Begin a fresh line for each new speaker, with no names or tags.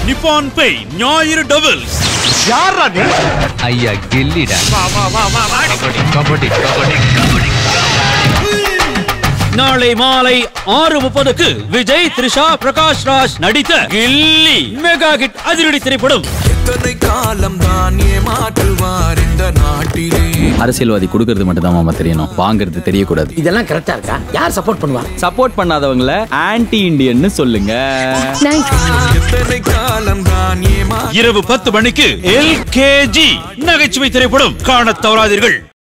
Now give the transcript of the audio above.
நிப்பான் பே ஞாயிறு டபுள்ஸ்
ஐயா கில்லிடா கபடி கபடி கபடி கபடி
நாளை மாலை ஆறு முப்பதுக்கு விஜய் த்ரிஷா பிரகாஷ் ராஜ் நடித்த கில்லி மெகா ஹிட் அதிரடி திரைப்படம்
எத்தனை காலம் தான் ஏமாற்றுவார் இந்த நாட்டிலே
அரசியல்வாதி கொடுக்கறது மட்டும் தான் மாமா தெரியணும் வாங்குறது தெரியக்கூடாது
இதெல்லாம் கரெக்டா இருக்கா யார் சப்போர்ட் பண்ணுவா
சப்போர்ட் பண்ணாதவங்கள ஆன்டி இண்டியன்னு சொல்லுங்க
எத்தனை காலம் தான் ஏமா
இரவு பத்து மணிக்கு எல்கேஜி நகைச்சுவை திரைப்படம் காணத் தவறாதீர்கள்